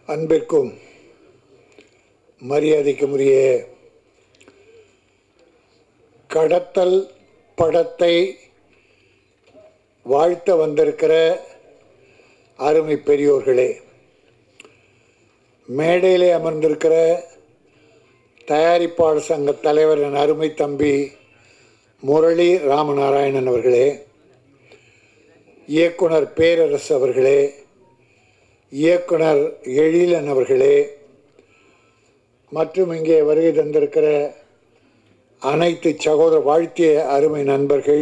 அன்பிற்கும் மரியாதைக்குரிய கடத்தல் படத்தை வாழ்த்த வந்திருக்கிற அருமை பெரியோர்களே மேடையிலே அமர்ந்திருக்கிற தயாரிப்பாளர் சங்க தலைவர் என் அருமை தம்பி முரளி ராமநாராயணன் அவர்களே இயக்குனர் பேரரசு அவர்களே இயக்குனர் எழிலன் அவர்களே மற்றும் இங்கே வருகை தந்திருக்கிற அனைத்து சகோதர வாழ்த்திய அருமை நண்பர்கள்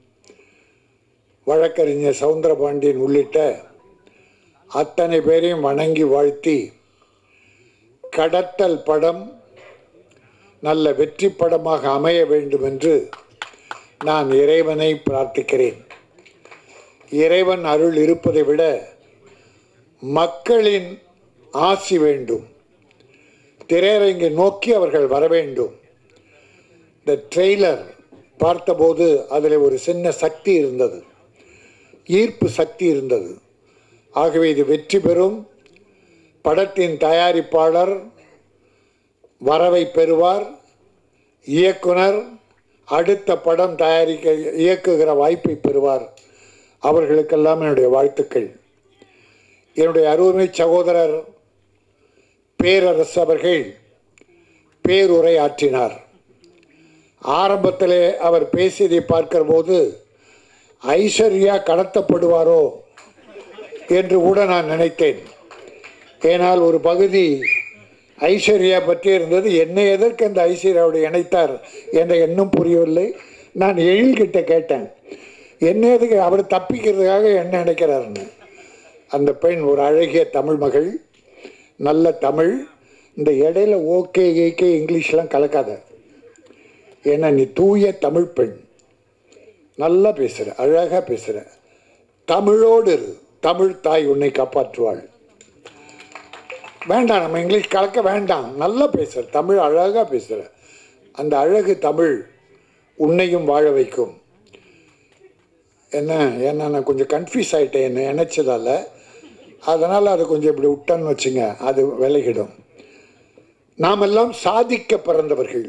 வழக்கறிஞர் சவுந்தரபாண்டியன் உள்ளிட்ட அத்தனை பேரையும் வணங்கி வாழ்த்தி கடத்தல் படம் நல்ல வெற்றி படமாக அமைய வேண்டும் என்று நான் இறைவனை பிரார்த்திக்கிறேன் இறைவன் அருள் இருப்பதை விட மக்களின் ஆசி வேண்டும் திரையரங்கை நோக்கி அவர்கள் வர வேண்டும் இந்த ட்ரெய்லர் பார்த்தபோது அதில் ஒரு சின்ன சக்தி இருந்தது ஈர்ப்பு சக்தி இருந்தது ஆகவே இது வெற்றி பெறும் படத்தின் தயாரிப்பாளர் வரவை பெறுவார் இயக்குனர் அடுத்த படம் தயாரிக்க இயக்குகிற வாய்ப்பை பெறுவார் அவர்களுக்கெல்லாம் என்னுடைய வாழ்த்துக்கள் என்னுடைய அருமை சகோதரர் பேரரசு அவர்கள் பேருரை ஆற்றினார் ஆரம்பத்திலே அவர் பேசியதை பார்க்கிற போது ஐஸ்வர்யா கடத்தப்படுவாரோ என்று கூட நான் நினைத்தேன் ஏனால் ஒரு பகுதி ஐஸ்வர்யா பற்றி இருந்தது என்னை எதற்கு அந்த ஐஸ்வர்யாவோடு இணைத்தார் என்ற எண்ணம் புரியவில்லை நான் எழில்கிட்ட கேட்டேன் என்ன எதுக்கு அவர் தப்பிக்கிறதுக்காக என்ன நினைக்கிறாருன்னு அந்த பெண் ஒரு அழகிய தமிழ் மகள் நல்ல தமிழ் இந்த இடையில ஓகே ஏகே இங்கிலீஷ்லாம் கலக்காத ஏன்னா நீ தூய தமிழ் பெண் நல்லா பேசுகிற அழகாக பேசுகிற தமிழோடு இரு தமிழ் தாய் உன்னை காப்பாற்றுவாள் வேண்டாம் நம்ம இங்கிலீஷ் கலக்க வேண்டாம் நல்லா பேசுகிற தமிழ் அழகாக பேசுகிற அந்த அழகு தமிழ் உன்னையும் வாழ வைக்கும் என்ன ஏன்னா நான் கொஞ்சம் கன்ஃபியூஸ் ஆகிட்டேன் என்ன நினச்சதால அதனால் அதை கொஞ்சம் இப்படி விட்டேன்னு வச்சுங்க அது விலகிடும் நாமெல்லாம் சாதிக்க பிறந்தவர்கள்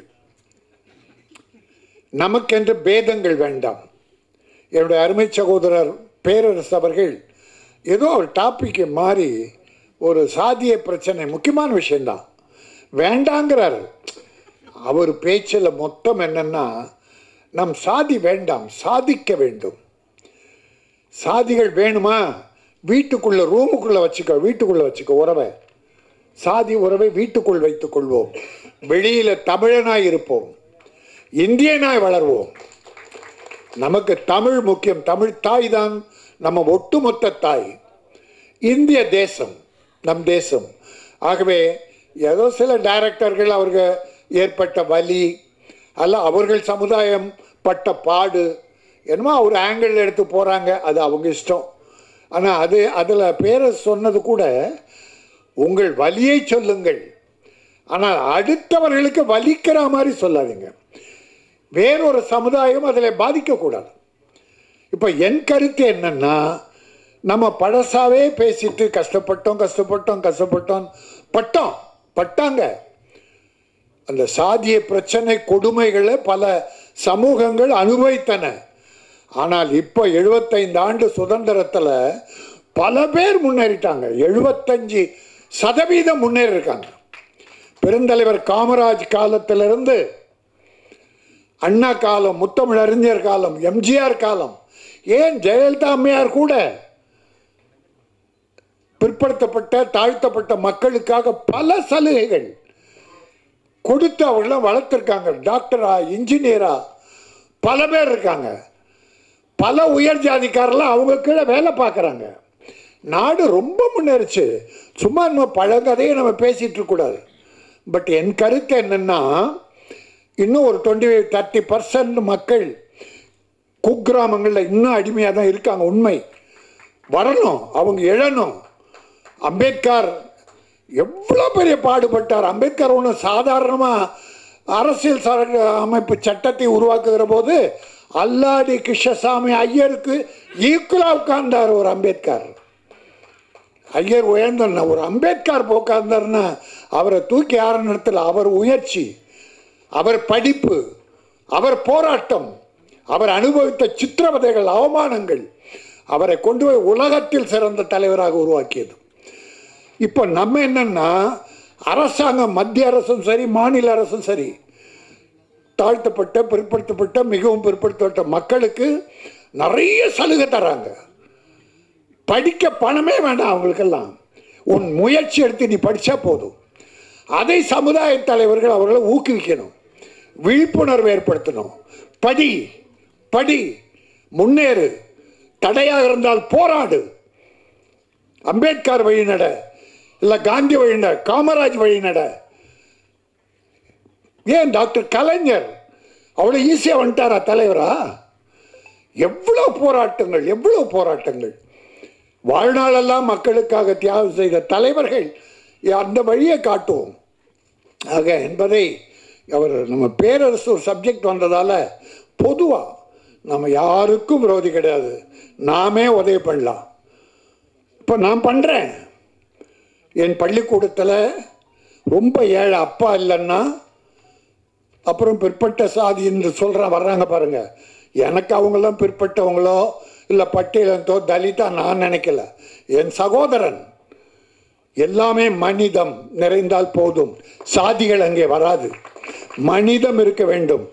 நமக்கென்று பேதங்கள் வேண்டாம் என்னுடைய அருமை சகோதரர் பேரரசு அவர்கள் ஏதோ ஒரு டாப்பிக்கு மாறி ஒரு சாதிய பிரச்சனை முக்கியமான விஷயந்தான் வேண்டாங்கிறார் அவர் பேச்சில் மொத்தம் என்னன்னா நம் சாதி வேண்டாம் சாதிக்க வேண்டும் சாதிகள் வேணுமா வீட்டுக்குள்ள ரூமுக்குள்ள வச்சுக்கோ வீட்டுக்குள்ள வச்சுக்கோ உறவை சாதி உறவை வீட்டுக்குள் வைத்துக் கொள்வோம் வெளியில தமிழனாய் இருப்போம் இந்தியனாய் வளர்வோம் நமக்கு தமிழ் முக்கியம் தமிழ் தாய் தான் நம்ம ஒட்டுமொத்த தாய் இந்திய தேசம் நம் தேசம் ஆகவே ஏதோ சில டைரக்டர்கள் அவர்கள் ஏற்பட்ட வலி அல்ல அவர்கள் சமுதாயம் பட்ட பாடு என்னமோ ஒரு ஆங்கிள் எடுத்து போகிறாங்க அது அவங்க இஷ்டம் ஆனால் அது அதில் பேரை சொன்னது கூட உங்கள் வலியை சொல்லுங்கள் ஆனால் அடுத்தவர்களுக்கு வலிக்கிற மாதிரி சொல்லாதீங்க வேறொரு சமுதாயம் அதில் பாதிக்கக்கூடாது இப்போ என் கருத்து என்னன்னா நம்ம பழசாவே பேசிட்டு கஷ்டப்பட்டோம் கஷ்டப்பட்டோம் கஷ்டப்பட்டோம் பட்டோம் பட்டாங்க அந்த சாதிய பிரச்சனை கொடுமைகளை பல சமூகங்கள் அனுபவித்தன ஆனால் இப்போ எழுபத்தைந்து ஆண்டு சுதந்திரத்தில் பல பேர் முன்னேறிட்டாங்க எழுபத்தஞ்சு சதவீதம் முன்னேறி இருக்காங்க பெருந்தலைவர் காமராஜ் காலத்திலிருந்து அண்ணா காலம் முத்தமிழறிஞர் காலம் எம்ஜிஆர் காலம் ஏன் ஜெயலலிதா அம்மையார் கூட பிற்படுத்தப்பட்ட தாழ்த்தப்பட்ட மக்களுக்காக பல சலுகைகள் கொடுத்து அவர்களாம் வளர்த்துருக்காங்க டாக்டரா இன்ஜினியரா பல பேர் இருக்காங்க பல உயர் ஜாதிக்காரெல்லாம் அவங்க கீழே வேலை பார்க்குறாங்க நாடு ரொம்ப முன்னேறிச்சு சும்மா நம்ம பழங்கதையை நம்ம பேசிகிட்டு இருக்கக்கூடாது பட் என் கருத்து என்னென்னா இன்னும் ஒரு டுவெண்ட்டி தேர்ட்டி பர்சன்ட் மக்கள் குக்கிராமங்களில் இன்னும் அடிமையாக தான் இருக்காங்க உண்மை வரணும் அவங்க எழணும் அம்பேத்கர் எவ்வளோ பெரிய பாடுபட்டார் அம்பேத்கர் ஒன்றும் சாதாரணமாக அரசியல் சர அமைப்பு சட்டத்தை உருவாக்குகிற போது அல்லாடி கிருஷ்ணசாமி ஐயருக்கு ஈக்குவலாக உட்கார்ந்தார் ஒரு அம்பேத்கர் ஐயர் உயர்ந்தன ஒரு அம்பேத்கர் போக்காந்தாருன்னா அவரை தூக்கி யார நிறுத்தல அவர் முயற்சி அவர் படிப்பு அவர் போராட்டம் அவர் அனுபவித்த சித்திரவதைகள் அவமானங்கள் அவரை கொண்டு போய் உலகத்தில் சிறந்த தலைவராக உருவாக்கியது இப்போ நம்ம என்னன்னா அரசாங்கம் மத்திய அரசும் சரி மாநில அரசும் சரி தாழ்த்தப்பட்ட பிற்படுத்தப்பட்ட மிகவும் பிற்படுத்தப்பட்ட மக்களுக்கு நிறைய சலுகை தராங்க படிக்க பணமே வேண்டாம் அவங்களுக்கெல்லாம் உன் முயற்சி எடுத்து நீ படித்தா போதும் அதை சமுதாய தலைவர்கள் அவர்களை ஊக்குவிக்கணும் விழிப்புணர்வு ஏற்படுத்தணும் படி படி முன்னேறு தடையாக இருந்தால் போராடு அம்பேத்கர் வழி நட இல்லை காந்தி வழி நட காமராஜ் வழி நட ஏன் டாக்டர் கலைஞர் அவ்வளோ ஈஸியாக வந்துட்டாரா தலைவரா எவ்வளோ போராட்டங்கள் எவ்வளோ போராட்டங்கள் வாழ்நாளெல்லாம் மக்களுக்காக தியாகம் செய்த தலைவர்கள் அந்த வழியை காட்டுவோம் ஆக என்பதை அவர் நம்ம பேரரசு ஒரு சப்ஜெக்ட் வந்ததால் பொதுவாக நம்ம யாருக்கும் விரோதி கிடையாது நாமே உதவி பண்ணலாம் இப்போ நான் பண்ணுறேன் என் பள்ளிக்கூடத்தில் ரொம்ப ஏழை அப்பா இல்லைன்னா அப்புறம் பிற்பட்ட சாதி என்று சொல்கிற வர்றாங்க பாருங்க எனக்கு அவங்களாம் பிற்பட்டவங்களோ இல்லை பட்டியலத்தோ தலிதா நான் நினைக்கல என் சகோதரன் எல்லாமே மனிதம் நிறைந்தால் போதும் சாதிகள் அங்கே வராது மனிதம் இருக்க வேண்டும்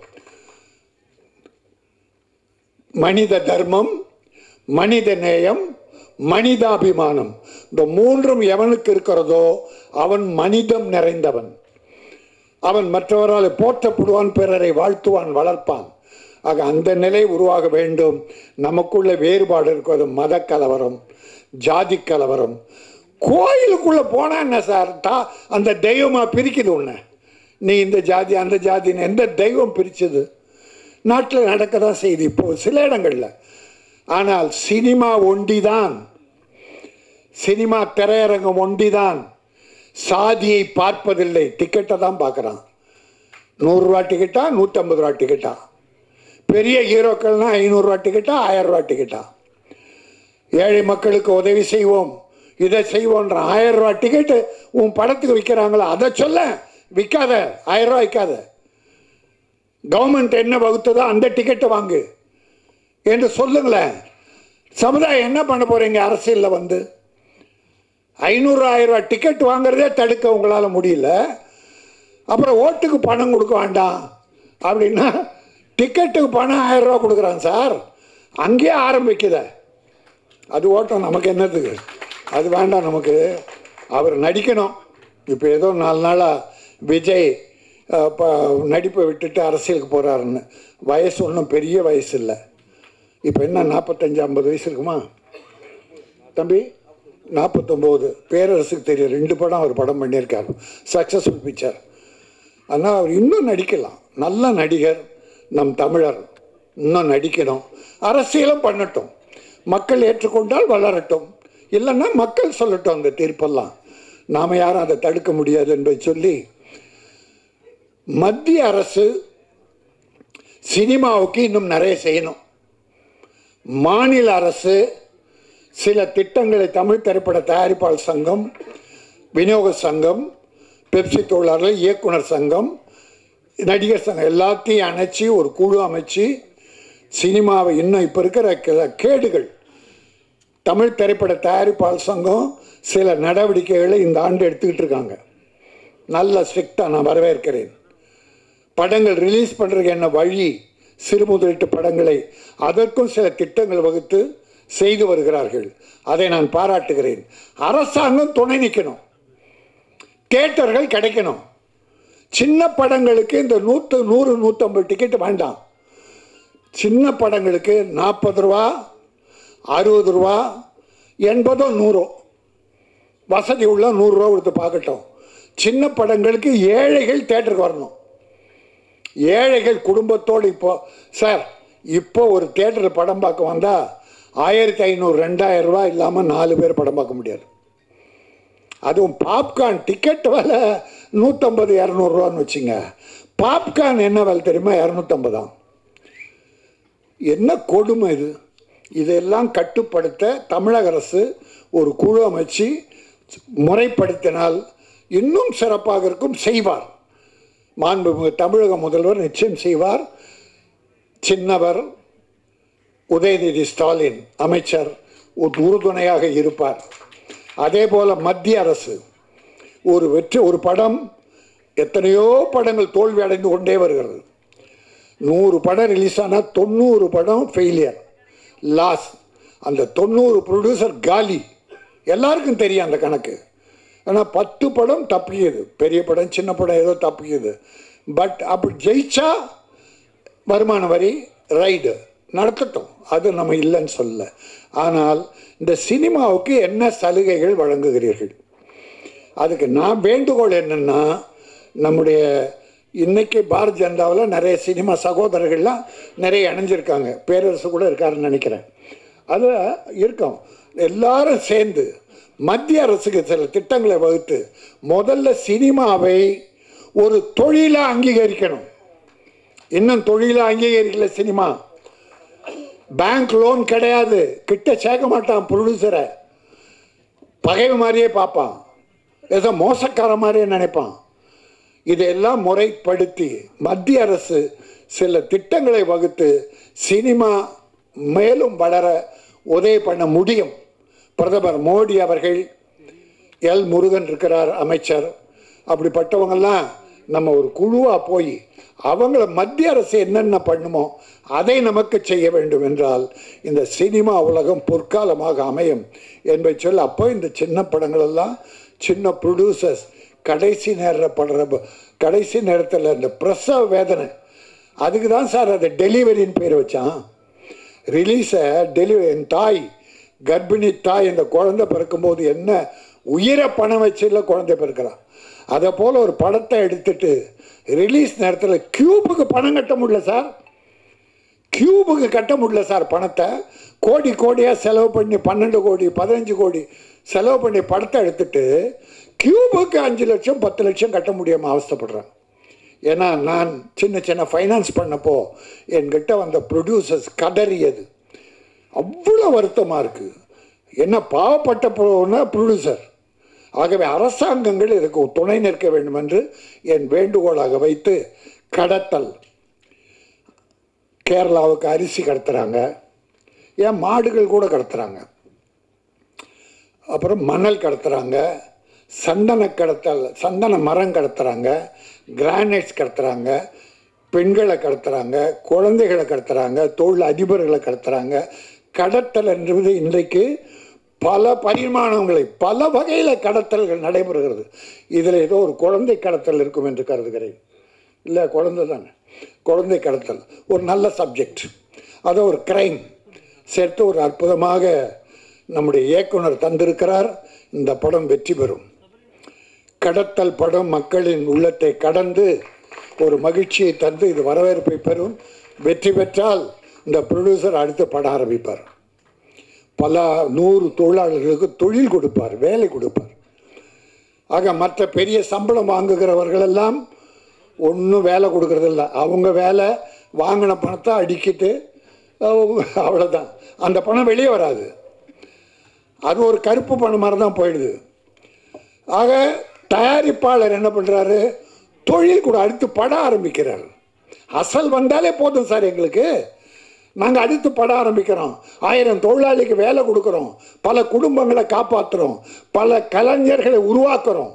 மனித தர்மம் மனித நேயம் மனிதாபிமானம் இந்த மூன்றும் எவனுக்கு இருக்கிறதோ அவன் மனிதம் நிறைந்தவன் அவன் மற்றவரால் போற்றப்படுவான் பிறரை வாழ்த்துவான் வளர்ப்பான் ஆக அந்த நிலை உருவாக வேண்டும் நமக்குள்ள வேறுபாடு இருக்கிறது மத கலவரம் ஜாதி கலவரம் கோயிலுக்குள்ள போனா என்ன சார் தா அந்த தெய்வமா பிரிக்குது உன்னை நீ இந்த ஜாதி அந்த ஜாதின்னு எந்த தெய்வம் பிரிச்சது நாட்டில் நடக்க தான் செய்யுது இப்போ சில இடங்களில் ஆனால் சினிமா ஒண்டிதான் சினிமா திரையரங்கம் ஒண்டிதான் சாதியை பார்ப்பதில்லை டிக்கெட்டை தான் பார்க்குறான் நூறுரூவா டிக்கெட்டா நூற்றம்பது ரூபா டிக்கெட்டா பெரிய ஹீரோக்கள்னா ஐநூறுரூவா டிக்கெட்டா ஆயிரரூவா டிக்கெட்டா ஏழை மக்களுக்கு உதவி செய்வோம் இதை செய்வோன்ற ஆயிரம் ரூபா டிக்கெட்டு உன் படத்துக்கு விற்கிறாங்களா அதை சொல்ல விற்காத ஆயிரம் ரூபா விற்காத கவர்மெண்ட் என்ன வகுத்ததோ அந்த டிக்கெட்டை வாங்கு என்று சொல்லுங்களேன் சமுதாயம் என்ன பண்ண போறீங்க அரசியலில் வந்து ஐநூறு ஆயிரம் ரூபாய் டிக்கெட் வாங்குறதே தடுக்க உங்களால் முடியல அப்புறம் ஓட்டுக்கு பணம் கொடுக்க வேண்டாம் அப்படின்னா டிக்கெட்டுக்கு பணம் ஆயிரம் ரூபா கொடுக்குறான் சார் அங்கேயே ஆரம்பிக்குத அது ஓட்டம் நமக்கு என்னத்துக்கு அது வேண்டாம் நமக்கு அவர் நடிக்கணும் இப்போ ஏதோ நாலு நாளாக விஜய் அஹ், இப்போ நடிப்பை விட்டுட்டு அரசியலுக்கு போகிறாருன்னு வயசு ஒன்றும் பெரிய வயசு இல்லை இப்போ என்ன நாற்பத்தஞ்சு ஐம்பது வயசு இருக்குமா தம்பி நாற்பத்தொம்போது பேரரசுக்கு தெரியும் ரெண்டு படம் அவர் படம் பண்ணியிருக்காரு சக்ஸஸ்ஃபுல் பிக்சர் ஆனால் அவர் இன்னும் நடிக்கலாம் நல்ல நடிகர் நம் தமிழர் இன்னும் நடிக்கணும் அரசியலும் பண்ணட்டும் மக்கள் ஏற்றுக்கொண்டால் வளரட்டும் இல்லைன்னா மக்கள் சொல்லட்டும் அந்த தீர்ப்பெல்லாம் நாம் யாரும் அதை தடுக்க முடியாது என்பதை சொல்லி மத்திய அரசு சினிமாவுக்கு இன்னும் நிறைய செய்யணும் மாநில அரசு சில திட்டங்களை தமிழ் திரைப்பட தயாரிப்பாளர் சங்கம் விநியோக சங்கம் பெப்சி தொழிலாளர்கள் இயக்குனர் சங்கம் நடிகர் சங்கம் எல்லாத்தையும் அணைச்சி ஒரு குழு அமைச்சு சினிமாவை இன்னும் இப்போ இருக்கிற கே- கேடுகள் தமிழ் திரைப்பட தயாரிப்பாளர் சங்கம் சில நடவடிக்கைகளை இந்த ஆண்டு எடுத்துக்கிட்டு இருக்காங்க நல்ல ஸ்ட்ரிக்டாக நான் வரவேற்கிறேன் படங்கள் ரிலீஸ் பண்ணுறதுக்கு என்ன வழி சிறு முதலீட்டு படங்களை அதற்கும் சில திட்டங்கள் வகுத்து செய்து வருகிறார்கள் அதை நான் பாராட்டுகிறேன் அரசாங்கம் துணை நிற்கணும் தியேட்டர்கள் கிடைக்கணும் சின்ன படங்களுக்கு இந்த நூற்று நூறு நூற்றம்பது டிக்கெட் வேண்டாம் சின்ன படங்களுக்கு நாற்பது ரூபா அறுபது ரூபா எண்பதோ நூறோ வசதி உள்ள நூறுரூவா கொடுத்து பார்க்கட்டும் சின்ன படங்களுக்கு ஏழைகள் தேட்டருக்கு வரணும் ஏழைகள் குடும்பத்தோடு இப்போ சார் இப்போ ஒரு தேட்டரில் படம் பார்க்க வந்தால் ஆயிரத்தி ஐநூறு ரெண்டாயிரம் ரூபாய் இல்லாமல் நாலு பேர் படம் பார்க்க முடியாது அதுவும் பாப்கார்ன் டிக்கெட் விலை நூற்றம்பது இரநூறுவான்னு வச்சுங்க பாப்கார்ன் என்ன விலை தெரியுமா இரநூத்தம்பதாம் என்ன கொடுமை இது இதெல்லாம் கட்டுப்படுத்த தமிழக அரசு ஒரு குழு அமைச்சு முறைப்படுத்தினால் இன்னும் சிறப்பாக இருக்கும் செய்வார் மாண்புமிகு தமிழக முதல்வர் நிச்சயம் செய்வார் சின்னவர் உதயநிதி ஸ்டாலின் அமைச்சர் ஒரு உறுதுணையாக இருப்பார் அதே போல மத்திய அரசு ஒரு வெற்றி ஒரு படம் எத்தனையோ படங்கள் தோல்வி அடைந்து கொண்டே வருகிறது நூறு படம் ரிலீஸ் ஆனால் தொண்ணூறு படம் ஃபெயிலியர் லாஸ் அந்த தொண்ணூறு ப்ரொடியூசர் காலி எல்லாருக்கும் தெரியும் அந்த கணக்கு ஆனால் பத்து படம் தப்பிக்குது பெரிய படம் சின்ன படம் ஏதோ தப்பிக்குது பட் அப்படி ஜெயிச்சா வருமான வரி ரைடு நடத்தட்டும் அது நம்ம இல்லைன்னு சொல்லல ஆனால் இந்த சினிமாவுக்கு என்ன சலுகைகள் வழங்குகிறீர்கள் அதுக்கு நான் வேண்டுகோள் என்னென்னா நம்முடைய இன்னைக்கு பாரத் ஜனதாவில் நிறைய சினிமா சகோதரர்கள்லாம் நிறைய இணைஞ்சிருக்காங்க பேரரசு கூட இருக்காருன்னு நினைக்கிறேன் அது இருக்கும் எல்லாரும் சேர்ந்து மத்திய அரசுக்கு சில திட்டங்களை வகுத்து முதல்ல சினிமாவை ஒரு தொழிலாக அங்கீகரிக்கணும் இன்னும் தொழிலாக அங்கீகரிக்கல சினிமா பேங்க் லோன் கிடையாது கிட்ட சேர்க்க மாட்டான் ப்ரொடியூசரை பகைவு மாதிரியே பார்ப்பான் ஏதோ மோசக்கார மாதிரியே நினைப்பான் இதையெல்லாம் முறைப்படுத்தி மத்திய அரசு சில திட்டங்களை வகுத்து சினிமா மேலும் வளர உதவி பண்ண முடியும் பிரதமர் மோடி அவர்கள் எல் முருகன் இருக்கிறார் அமைச்சர் அப்படிப்பட்டவங்கெல்லாம் நம்ம ஒரு குழுவாக போய் அவங்கள மத்திய அரசு என்னென்ன பண்ணுமோ அதை நமக்கு செய்ய வேண்டும் என்றால் இந்த சினிமா உலகம் பொற்காலமாக அமையும் என்பதை சொல்ல அப்போ இந்த சின்ன படங்கள் எல்லாம் சின்ன ப்ரொடியூசர்ஸ் கடைசி நேரம் படுற ப- கடைசி நேரத்தில் இந்த பிரசவ வேதனை அதுக்கு தான் சார் அது டெலிவரின்னு பேர் வச்சான் ரிலீஸை டெலிவரி என் தாய் கர்ப்பிணி தாய் இந்த குழந்தை பிறக்கும்போது என்ன உயிரை பணம் வச்சுல குழந்தை பிறக்கிறான் அதை போல் ஒரு படத்தை எடுத்துட்டு ரிலீஸ் நேரத்தில் கியூபுக்கு பணம் கட்ட முடியல சார் கியூபுக்கு கட்ட முடியல சார் பணத்தை கோடி கோடியாக செலவு பண்ணி பன்னெண்டு கோடி பதினஞ்சு கோடி செலவு பண்ணி படத்தை எடுத்துட்டு கியூபுக்கு அஞ்சு லட்சம் பத்து லட்சம் கட்ட முடியாமல் அவஸ்தைப்படுறேன் ஏன்னா நான் சின்ன சின்ன ஃபைனான்ஸ் பண்ணப்போ என்கிட்ட வந்த ப்ரொடியூசர்ஸ் கதறியது அவ்வளோ வருத்தமாக இருக்குது என்ன பாவப்பட்ட ப்ரொடியூசர் ஆகவே அரசாங்கங்கள் இதுக்கு துணை நிற்க வேண்டும் என்று என் வேண்டுகோளாக வைத்து கடத்தல் கேரளாவுக்கு அரிசி கடத்துகிறாங்க ஏன் மாடுகள் கூட கடத்துகிறாங்க அப்புறம் மணல் கடத்துகிறாங்க சந்தன கடத்தல் சந்தன மரம் கடத்துகிறாங்க கிரானைட்ஸ் கடத்துகிறாங்க பெண்களை கடத்துகிறாங்க குழந்தைகளை கடத்துகிறாங்க தொழில் அதிபர்களை கடத்துகிறாங்க கடத்தல் என்பது இன்றைக்கு பல பரிமாணங்களை பல வகையில் கடத்தல்கள் நடைபெறுகிறது இதில் ஏதோ ஒரு குழந்தை கடத்தல் இருக்கும் என்று கருதுகிறேன் இல்லை குழந்தை தானே குழந்தை கடத்தல் ஒரு நல்ல சப்ஜெக்ட் அதை ஒரு கிரைம் சேர்த்து ஒரு அற்புதமாக நம்முடைய இயக்குனர் தந்திருக்கிறார் இந்த படம் வெற்றி பெறும் கடத்தல் படம் மக்களின் உள்ளத்தை கடந்து ஒரு மகிழ்ச்சியை தந்து இது வரவேற்பை பெறும் வெற்றி பெற்றால் இந்த ப்ரொடியூசர் அடுத்து படம் ஆரம்பிப்பார் பல நூறு தொழிலாளர்களுக்கு தொழில் கொடுப்பார் வேலை கொடுப்பார் ஆக மற்ற பெரிய சம்பளம் வாங்குகிறவர்கள் எல்லாம் ஒன்றும் வேலை கொடுக்கறதில்ல அவங்க வேலை வாங்கின பணத்தை அடிக்கிட்டு அஹ், அவ்வளவுதான் அந்த பணம் வெளியே வராது அது ஒரு கருப்பு பணம் மாதிரி தான் போயிடுது ஆக தயாரிப்பாளர் என்ன பண்ணுறாரு தொழில் கூட அடுத்து படம் ஆரம்பிக்கிறார் அசல் வந்தாலே போதும் சார் எங்களுக்கு நாங்கள் அடுத்து படம் ஆரம்பிக்கிறோம் ஆயிரம் தொழிலாளிக்கு வேலை கொடுக்குறோம் பல குடும்பங்களை காப்பாற்றுறோம் பல கலைஞர்களை உருவாக்குறோம்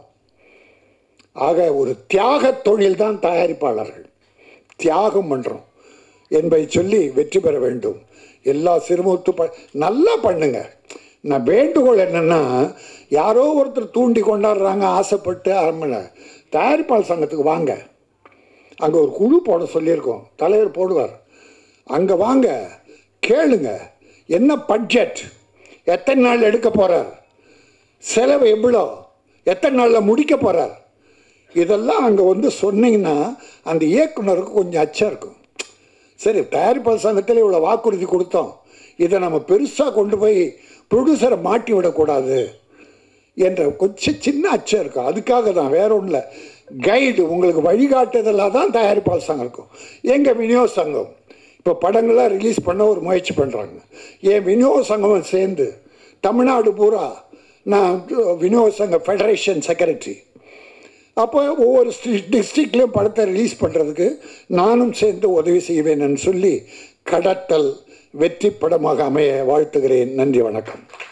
ஆக ஒரு தியாக தொழில் தான் தயாரிப்பாளர்கள் தியாகம் பண்ணுறோம் என்பதை சொல்லி வெற்றி பெற வேண்டும் எல்லா சிறுமுத்து ப நல்லா பண்ணுங்க நான் வேண்டுகோள் என்னென்னா யாரோ ஒருத்தர் தூண்டி கொண்டாடுறாங்க ஆசைப்பட்டு அரண்மனை தயாரிப்பாளர் சங்கத்துக்கு வாங்க அங்கே ஒரு குழு போட சொல்லியிருக்கோம் தலைவர் போடுவார் அங்கே வாங்க கேளுங்க என்ன பட்ஜெட் எத்தனை நாள் எடுக்க போகிறார் செலவு எவ்வளோ எத்தனை நாளில் முடிக்க போகிறார் இதெல்லாம் அங்கே வந்து சொன்னீங்கன்னா அந்த இயக்குனருக்கு கொஞ்சம் அச்சம் இருக்கும் சரி தயாரிப்பாளர் சங்கத்தில் இவ்வளோ வாக்குறுதி கொடுத்தோம் இதை நம்ம பெருசாக கொண்டு போய் ப்ரொடியூசரை மாட்டி விடக்கூடாது என்ற கொஞ்சம் சின்ன அச்சம் இருக்கும் அதுக்காக தான் வேற ஒன்றும் இல்லை கைடு உங்களுக்கு வழிகாட்டுதலாக தான் தயாரிப்பாளர் சங்கம் இருக்கும் எங்கள் விநியோக சங்கம் இப்போ படங்கள்லாம் ரிலீஸ் பண்ண ஒரு முயற்சி பண்ணுறாங்க என் விநியோக சங்கமும் சேர்ந்து தமிழ்நாடு பூரா நான் வினோத சங்க ஃபெடரேஷன் செக்ரட்டரி அப்போ ஒவ்வொரு டிஸ்ட்ரிக்ட்லேயும் படத்தை ரிலீஸ் பண்ணுறதுக்கு நானும் சேர்ந்து உதவி செய்வேன்னு சொல்லி கடத்தல் வெற்றி படமாக அமைய வாழ்த்துகிறேன் நன்றி வணக்கம்